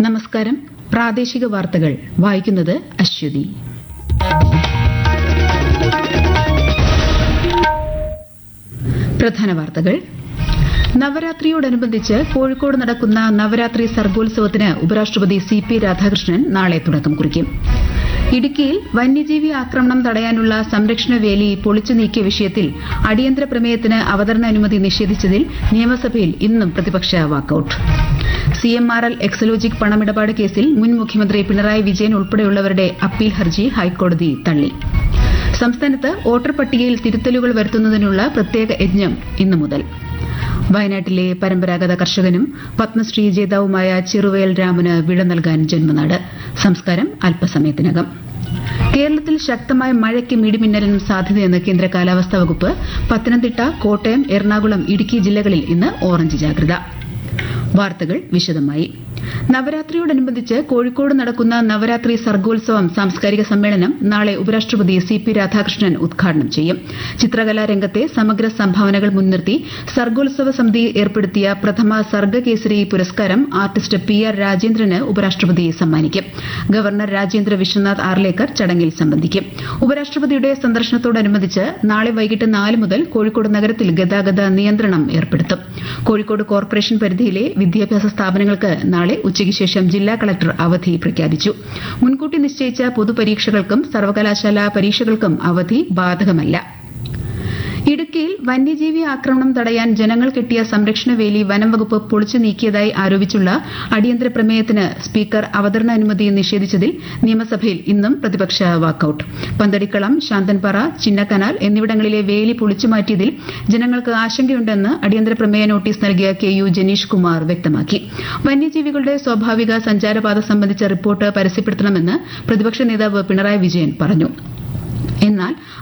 നമസ്കാരം പ്രാദേശിക വാർത്തകൾ വായിക്കുന്നത് അശ്വതി പ്രധാന വാർത്തകൾ നവരാത്രിയോടനുബന്ധിച്ച് കോഴിക്കോട് നടക്കുന്ന നവരാത്രി സർഗോത്സവത്തിന് ഉപരാഷ്ട്രപതി സി പി രാധാകൃഷ്ണൻ നാളെ തുടക്കം കുറിക്കും ഇടുക്കിയിൽ വന്യജീവി ആക്രമണം തടയാനുള്ള സംരക്ഷണ വേലി പൊളിച്ചു നീക്കിയ വിഷയത്തിൽ അടിയന്തര പ്രമേയത്തിന് അവതരണാനുമതി നിഷേധിച്ചതിൽ നിയമസഭയിൽ ഇന്നും പ്രതിപക്ഷ walkout C M R L Exalogic പണമിടപാട് കേസിൽ മുൻ മുഖ്യമന്ത്രി പിണറായി വിജയൻ ഉൾപ്പെടെയുള്ളവരുടെ അപ്പീൽ ഹർജി ഹൈക്കോടതി തള്ളി സംസ്ഥാനത്ത് വോട്ടർ പട്ടികയിൽ തിരുത്തലുകൾ വരുത്തുന്നതിനുള്ള പ്രത്യേക യജ്ഞം ഇന്നു മുതൽ വയനാട്ടിലെ പരമ്പരാഗത കർഷകനും പത്മശ്രീ ജേതാവുമായ ചെറുവയൽ രാമന് വിട നൽകാൻ ജന്മനാട് സംസ്കാരം അല്പസമയത്തിനകം കേരളത്തിൽ ശക്തമായ മഴയ്ക്കും ഇടിമിന്നലിനും സാധ്യതയെന്ന് കേന്ദ്ര കാലാവസ്ഥാ വകുപ്പ് പത്തനംതിട്ട കോട്ടയം എറണാകുളം ഇടുക്കി ജില്ലകളിൽ ഇന്ന് ഓറഞ്ച് ജാഗ്രത വാർത്തകൾ വിശദമായി നവരാത്രിയോടനുബന്ധിച്ച് കോഴിക്കോട് നടക്കുന്ന നവരാത്രി സർഗോത്സവം സാംസ്കാരിക സമ്മേളനം നാളെ ഉപരാഷ്ട്രപതി സി പി രാധാകൃഷ്ണൻ ഉദ്ഘാടനം ചെയ്യും ചിത്രകലാ രംഗത്തെ സമഗ്ര സംഭാവനകൾ മുൻനിർത്തി സർഗോത്സവ സമിതി ഏർപ്പെടുത്തിയ പ്രഥമ സർഗകേസരി പുരസ്കാരം ആർട്ടിസ്റ്റ് പി ആർ രാജേന്ദ്രന് ഉപരാഷ്ട്രപതി സമ്മാനിക്കും ഗവർണർ രാജേന്ദ്ര വിശ്വനാഥ് ആർലേക്കർ ചടങ്ങിൽ സംബന്ധിക്കും ഉപരാഷ്ട്രപതിയുടെ സന്ദർശനത്തോടനുബന്ധിച്ച് നാളെ വൈകിട്ട് നാല് മുതൽ കോഴിക്കോട് നഗരത്തിൽ ഗതാഗത നിയന്ത്രണം ഏർപ്പെടുത്തും കോഴിക്കോട് കോർപ്പറേഷൻ പരിധിയിലെ വിദ്യാഭ്യാസ സ്ഥാപനങ്ങൾക്ക് നാളെ ഉച്ചയ്ക്ക് ശേഷം ജില്ലാ കളക്ടർ അവധി പ്രഖ്യാപിച്ചു മുൻകൂട്ടി നിശ്ചയിച്ച പൊതുപരീക്ഷകൾക്കും സർവകലാശാല പരീക്ഷകൾക്കും അവധി ബാധകമല്ല ഇടുക്കിയിൽ വന്യജീവി ആക്രമണം തടയാൻ ജനങ്ങൾ കെട്ടിയ സംരക്ഷണ വേലി വനം വകുപ്പ് പൊളിച്ചു നീക്കിയതായി ആരോപിച്ചുള്ള അടിയന്തര പ്രമേയത്തിന് സ്പീക്കർ അവതരണാനുമതി നിഷേധിച്ചതിൽ നിയമസഭയിൽ ഇന്നും പ്രതിപക്ഷ വാക്കൌട്ട് പന്തടിക്കളം ശാന്തൻപാറ ചിന്നക്കനാൽ എന്നിവിടങ്ങളിലെ വേലി പൊളിച്ചു മാറ്റിയതിൽ ജനങ്ങൾക്ക് ആശങ്കയുണ്ടെന്ന് അടിയന്തര പ്രമേയ നോട്ടീസ് നൽകിയ കെ യു ജനീഷ് കുമാർ വ്യക്തമാക്കി വന്യജീവികളുടെ സ്വാഭാവിക സഞ്ചാരപാത സംബന്ധിച്ച റിപ്പോർട്ട് പരസ്യപ്പെടുത്തണമെന്ന് പ്രതിപക്ഷ നേതാവ് പിണറായി വിജയൻ പറഞ്ഞു എന്നാൽ